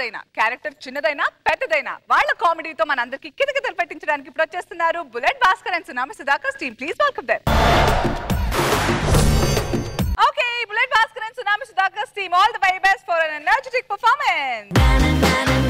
పాతదైనా character చిన్నదైనా పెద్దదైనా వాళ్ళ కామెడీతో మనందరికి కితకితలు పెట్టించడానికి ఇప్పుడు వచ్చేస్తున్నారు బుల్లెట్ భాస్కర్ అండ్ సునామ Sudhakar team please welcome them okay bullet Bhaskar and సునామ సుధాకర్ టీమ్ ఆల్ ద వై best for an energetic performance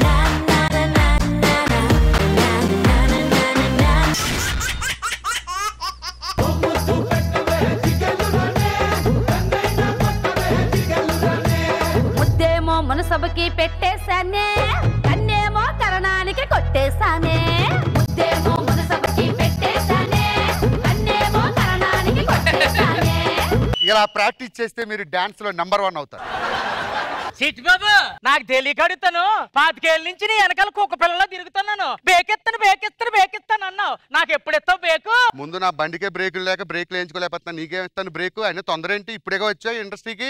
ముద్దేమో మనసభకి పెట్టేశానే కన్నేమో కరణానికి కొట్టేశానే ముద్దేమో మనసభకి పెట్టేశానే కన్నేమో కరణానికి కొట్టేశానే ఇలా ప్రాక్టీస్ చేస్తే మీరు డాన్స్ లో నంబర్ వన్ అవుతారు సిట్ బాబు నాకు తెలియక అడుగుతాను పాతికేళ్ళ నుంచి నీ వెనకాల కుక్క పిల్లలో తిరుగుతున్నాను బేకెత్తాను బేకెత్తాను బేకెత్తాను అన్నావు నాకు ఎప్పుడెత్తావు బేకు ముందు నా బండికే బ్రేకులు లేక బ్రేక్లు వేయించుకోలేకపోతున్నా నీకేం ఇస్తాను బ్రేక్ అయినా తొందర ఏంటి ఇప్పుడేగా వచ్చాయి ఇండస్ట్రీకి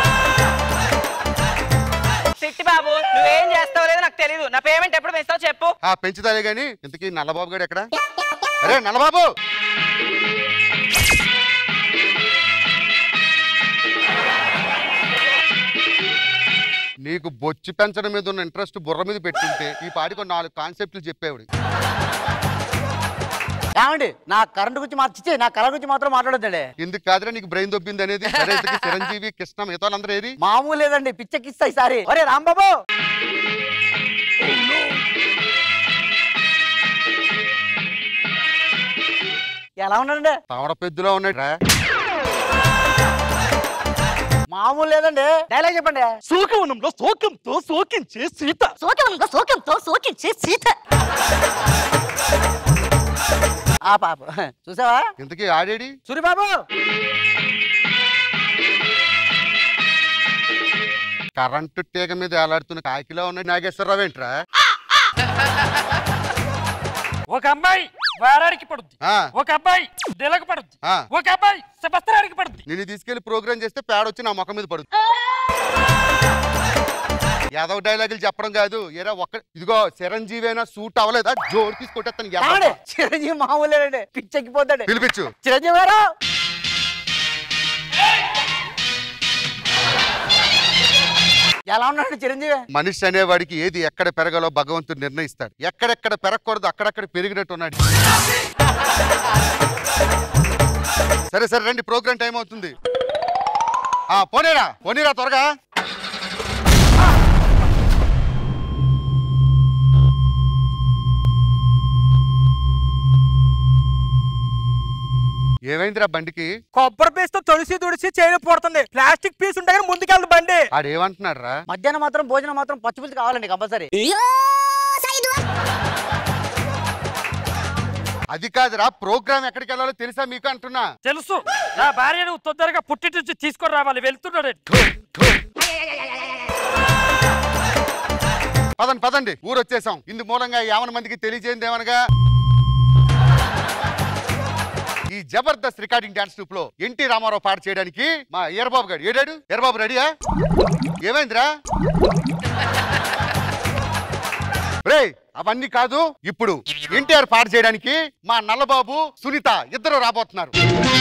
సిట్టి బాబు నువ్వేం చేస్తావు లేదో నాకు తెలియదు నా పేమెంట్ ఎప్పుడు పెంచుతావు చెప్పు ఆ పెంచుతాలే గాని ఇంతకీ నల్లబాబు గారు ఎక్కడ అరే నల్లబాబు నీకు బొచ్చి పెంచడం మీద ఉన్న ఇంట్రెస్ట్ బుర్ర మీద పెట్టుంటే ఈ పాటికి ఒక నాలుగు కాన్సెప్ట్లు చెప్పేవాడు ఏమండి నా కరెంట్ గురించి మార్చిచ్చి నా కళ గురించి మాత్రం మాట్లాడొద్దండి ఎందుకు కాదురా నీకు బ్రెయిన్ దొబ్బింది అనేది సరే ఇంతకీ చిరంజీవి కృష్ణ మిగతా వాళ్ళందరూ ఏరి మామూలు లేదండి పిచ్చెక్కిస్తా ఈసారి ఒరే రాంబాబు ఎలా ఉన్నాడండి తామర పెద్దులో ఉన్నాడు మామూలు లేదండి డైలాగ్ చెప్పండి సూకవనంలో సోకంతో సోకించే సీత సోకంతో సోకంతో సోకించే సీత ఆ పాప చూసావా ఇంతకీ ఆడేడి సూరిబాబు కరెంటు తీగ మీద ఏలాడుతున్న కాకిలో ఉన్న నాగేశ్వరరావు ఏంట్రా ఒక అమ్మాయి వారానికి పడుద్ది ఆ, ఒక అబ్బాయి నెలకు పడుద్ది ఆ. ఒక అబ్బాయి సంవత్సరానికి పడుద్ది నిన్ను తీసుకెళ్లి ప్రోగ్రామ్ చేస్తే పేడ వచ్చి నా ముఖం మీద పడు యాదవ డైలాగులు చెప్పడం కాదు ఏరా ఒక్క ఇదిగో చిరంజీవి అయినా సూట్ అవ్వలేదా జోరు తీసుకొట్టేస్తాను ఏమండి చిరంజీవి మామూలు లేదండి పిచ్చెక్కిపోతాడు పిలిపించు చిరంజీవి గారు ఎలా ఉన్నాడు చిరంజీవి మనిషి అనేవాడికి ఏది ఎక్కడ పెరగాలో భగవంతుడు నిర్ణయిస్తాడు ఎక్కడెక్కడ పెరగకూడదు అక్కడక్కడ పెరిగినట్టు ఉన్నాడు సరే సరే రండి ప్రోగ్రామ్ టైం అవుతుంది ఆ పోనీరా పోనీరా త్వరగా ఏమైందిరా బండికి కొబ్బరి పీస్ తో తొలిసి తుడిసి చేయని పడుతుంది ప్లాస్టిక్ పీస్ ఉంటే కానీ ముందుకెళ్ళదు బండి ఆడేమంటున్నాడు రా మధ్యాహ్నం మాత్రం భోజనం మాత్రం పచ్చిపులుసు కావాలండి కంపల్సరీ అది కాదురా ప్రోగ్రామ్ ఎక్కడికి వెళ్ళాలో తెలుసా మీకు అంటున్నా తెలుసు నా భార్యను తొందరగా పుట్టి నుంచి తీసుకొని రావాలి వెళ్తున్నాడు పదండి పదండి ఊరు వచ్చేసాం ఇందు మూలంగా యావన మందికి తెలియజేయండి ఏమనగా ఈ జబర్దస్త్ రికార్డింగ్ డాన్స్ ట్రూప్ లో ఎన్టీ రామారావు పాట చేయడానికి మా ఈరబాబు గారు ఏడాడు ఈరబాబు రెడీయా ఏమైందిరా రే అవన్నీ కాదు ఇప్పుడు ఎన్టీఆర్ పాట చేయడానికి మా నల్లబాబు సునీత ఇద్దరు రాబోతున్నారు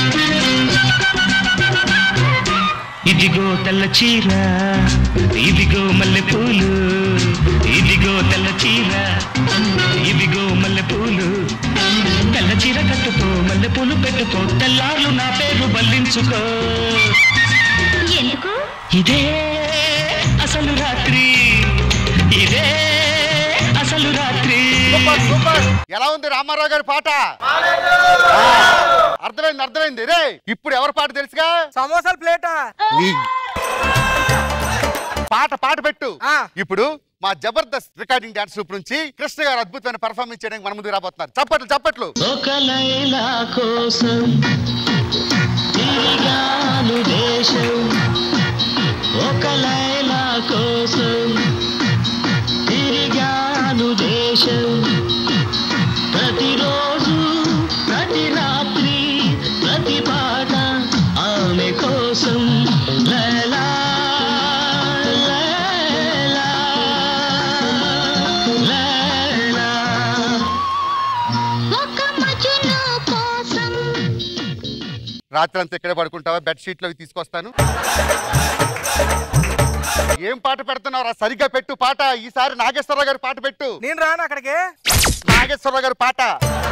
ఇదిగో తెల్ల చీర ఇదిగో మల్లె పూలు ఇదిగో తెల్ల చీర ఇదిగో మల్లె పూలు తెల్ల చీర కట్టుకో మల్లె పూలు పెట్టుకో తెల్లార్లు నా పేరు బల్లించుకో ఎందుకు ఇదే అసలు రాత్రి ఇదే అసలు రాత్రి సూపర్ సూపర్ ఎలా ఉంది రామారావు గారి పాట ఆ, అర్థమైంది అర్థమైంది రే ఇప్పుడు ఎవరి పాట తెలుసుగా సమోసాల ప్లేటా నీ పాట పాట పెట్టు ఆ. ఇప్పుడు మా జబర్దస్త్ రికార్డింగ్ డాన్స్ గ్రూప్ నుంచి కృష్ణ గారు అద్భుతమైన పర్ఫార్మెన్స్ చేయడానికి మన ముందు రాబోతున్నారు చప్పట్లు చప్పట్లు ఒక లైలా కోసం తిరిగాను దేశం ఒక లైలా కోసం తిరిగాను దేశం ప్రతిరోజు ప్రతి రాత్రి ప్రతి పాట ఆమె కోసం లైలా లైలా లైలా ఒక మజును కోసం రాత్రి అంతా ఇక్కడే పడుకుంటావా బెడ్ షీట్లు అవి తీసుకొస్తాను ఏం పాట పెడుతున్నావురా సరిగ్గా పెట్టు పాట ఈసారి నాగేశ్వరరావు గారి పాట పెట్టు నేను రాను అక్కడికి నాగేశ్వరరావు గారి పాట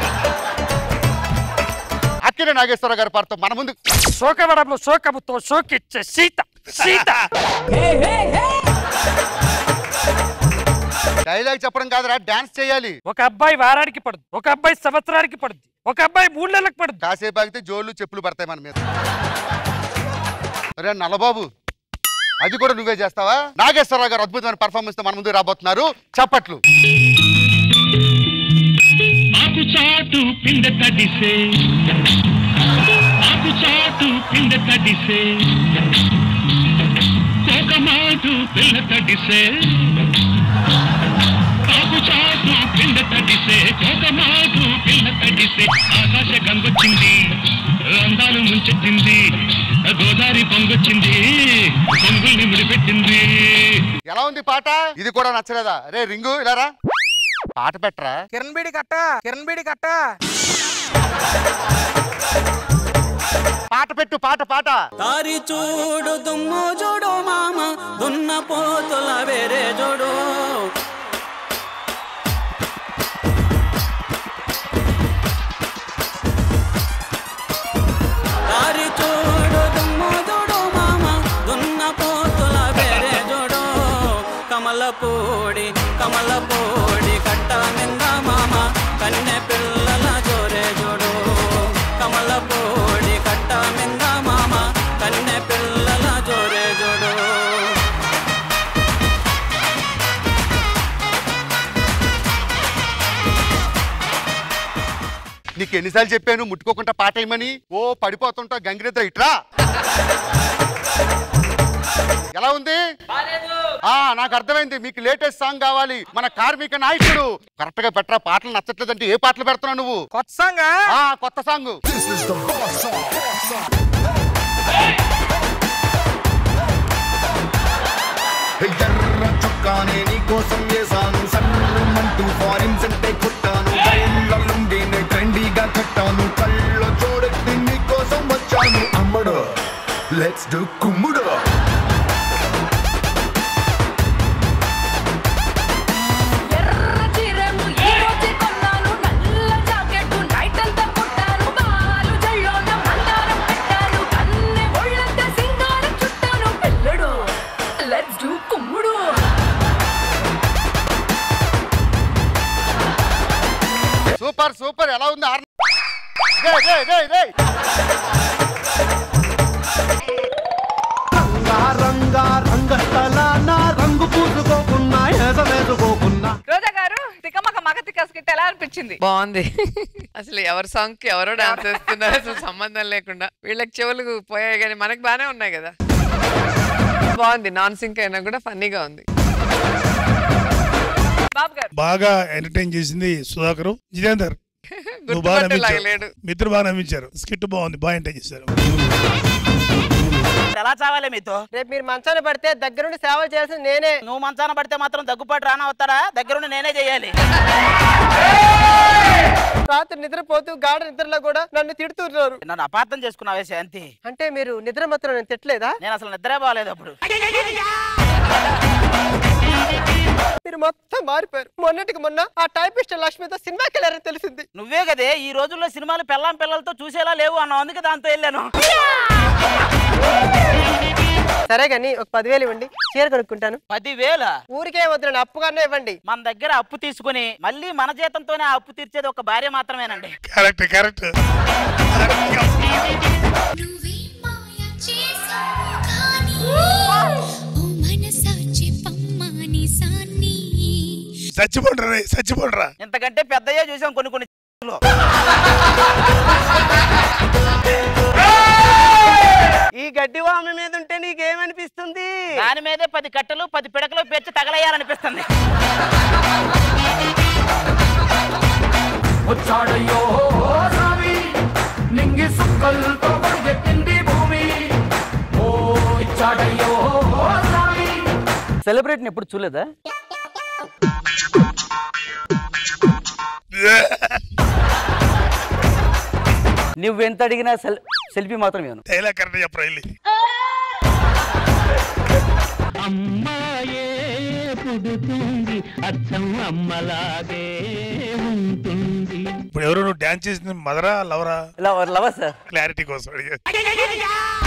అక్కినే నాగేశ్వరరావు గారి పాటతో మన ముందు శోకవడంలో శోకముతో శోకిచ్చే సీత సీత డైలాగ్ చెప్పడం కాదురా డాన్స్ చేయాలి ఒక అబ్బాయి వారానికి పడుద్ది ఒక అబ్బాయి సంవత్సరానికి పడుద్ది ఒక అబ్బాయి మూడు నెలలకు పడుద్ది కాసేపు ఆగితే జోళ్ళు చెప్పులు పడతాయి మన మీద అరే నల్లబాబు అది కూడా నువ్వే చేస్తావా నాగేశ్వరరావు గారు అద్భుతమైన పర్ఫార్మెన్స్ తో మన ముందు రాబోతున్నారు చప్పట్లు ఆకు చాటు పిండ తడిసే ఆకు చాటు పిండ తడిసే కోక మాటు పిల్ల తడిసే ఆకు చాటు పిండ తడిసే కోక మాటు పిల్ల తడిసే ఆకాశ గంగొచ్చింది అందాలు ముంచెత్తింది గోదావరి పొంగొచ్చింది పొంగుల్ని ముడిపెట్టింది ఎలా ఉంది పాట ఇది కూడా నచ్చలేదా రే రింగు ఇలా రా పాట పెట్టరా కిరణ్ బీడి కట్ట కిరణ్ బీడి కట్ట పాట పెట్టు పాట పాట దారి చూడు దుమ్ము చూడు మామ దున్న పోతుల వేరే చూడు దారి చూడు దుమ్ము చూడు మామ దున్న పోతుల వేరే చూడు కమలపూడి కమలపూడి కట్ట మింద మామ కన్నె పిల్లల జోరే చూడు కమలపూడి కట్ట మింద మామ కన్నె పిల్లల జోరే చూడు నీకు ఎన్నిసార్లు చెప్పాను ముట్టుకోకుండా పాట వేయమని ఓ పడిపోతుంటా గంగిరెద్ర ఇట్రా ఎలా ఉంది ఆ నాకు అర్థమైంది మీకు లేటెస్ట్ సాంగ్ కావాలి మన కార్మిక నాయకుడు కరెక్ట్ గా పెట్టరా పాటలు నచ్చట్లేదంటే ఏ పాటలు పెడుతున్నావు నువ్వు కొత్త సాంగ్ ఆ కొత్త సాంగ్ ఎర్ర చొక్కానే నీకోసం వేసాను సన్నమంటూ ఫారిన్ సెంటే కొట్టాను కళ్ళలుండినే ట్రెండీగా కట్టాను కళ్ళ చూడెత్తి నీకోసం వచ్చాను అమ్మడు లెట్స్ డు కుమ్ముడు ఎర్ర చీరను ఈ రోజే కొన్నాను నల్ల జాకెట్టు నైట్ అంతా కుట్టాను బాలు జల్లోన మందారం పెట్టాను కన్నె ఒళ్ళంతా సింగారం చుట్టాను పిల్లడు లెట్స్ డూ కుమ్ముడు సూపర్ సూపర్ ఎలా ఉంది ఆర్- రేయ్, రేయ్, రేయ్, రేయ్. రంగా రంగస్థల నా రంగు పూసుకోకున్నా ఎసవేసుకోకున్నా రోజా గారు తికమక మగ తిక్క స్కిట్ ఎలా అనిపించింది బాగుంది అసలు ఎవరి సాంగ్ కి ఎవరో డాన్స్ చేస్తున్నారు అసలు సంబంధం లేకుండా వీళ్ళకి చెవులు పోయాయి కానీ మనకి బానే ఉన్నాయి కదా బాగుంది నాన్ సింక్ అయినా కూడా ఫన్నీగా ఉంది బాబు గారు బాగా ఎంటర్టైన్ చేసింది సుధాకర్ జితేందర్ నువ్వు బాగా గుర్తుపట్టేలాగా నమ్మించావు లేడు మీ ఇద్దరు బాగా నమ్మించారు స్కిట్ బాగుంది బాగా ఎంటర్టైన్ చేశారు ఎలా చావాలి మీతో రేపు మీరు మంచాన పడితే దగ్గరుండి సేవలు చేయాల్సింది నేనే నువ్వు మంచాన పడితే మాత్రం దగ్గుపాటు రానా వస్తాడా దగ్గరుండి నేనే చేయాలి రాత్రి నిద్రపోతూ గాఢ నిద్రలో కూడా నన్ను తిడుతున్నారు నన్ను అపార్థం చేసుకున్నావే శాంతి అంటే మీరు నిద్ర మాత్రం నేను తిట్టలేదా నేను అసలు నిద్రే బాగాలేదు అప్పుడు మీరు మొత్తం మారిపోయారు మొన్నటికి మొన్న ఆ టైపిస్ట్ లక్ష్మితో సినిమాకి వెళ్ళారని తెలిసింది నువ్వే కదే ఈ రోజుల్లో సినిమాలు పెళ్ళాం పిల్లలతో చూసేలా లేవు అన్నావు అందుకే దాంతో వెళ్ళాను సరే గాని ఒక పదివేలు ఇవ్వండి చీర కొనుక్కుంటాను పదివేల ఊరికే వద్దు అప్పుగానే ఇవ్వండి మన దగ్గర అప్పు తీసుకుని మళ్ళీ మన జీతంతోనే ఆ అప్పు తీర్చేది ఒక భార్య మాత్రమేనండి కరెక్ట్ కరెక్ట్ నువ్వే మాయ చేసావు కానీ ఓ మనసా చెప్పమ్మా సాన్ని చచ్చిపోండ్రా రే, చచ్చిపోండ్రా ఇంతకంటే పెద్దయ్యే చూసాం కొన్ని కొన్ని లో. ఈ గడ్డి వామి మీద ఉంటే నీకేమనిపిస్తుంది దాని మీదే పది కట్టెలు పది పిడకలు పెంచి తగలయ్యాలనిపిస్తుంది సెలబ్రిటీని ఎప్పుడు చూడలేదా నువ్వెంత అడిగినా సెల్ సెల్ఫీ మాత్రం ఇవ్వను డైలాగ్ కరెక్ట్ చెప్పరా వెళ్ళి అమ్మాయే పుడుతుంది అచ్చం అమ్మలాగే ఉంటుంది ఇప్పుడు ఎవరు నువ్వు డాన్స్ చేసింది మదరా లవరా లవర్ లవర్ సార్ క్లారిటీ కోసం అడిగా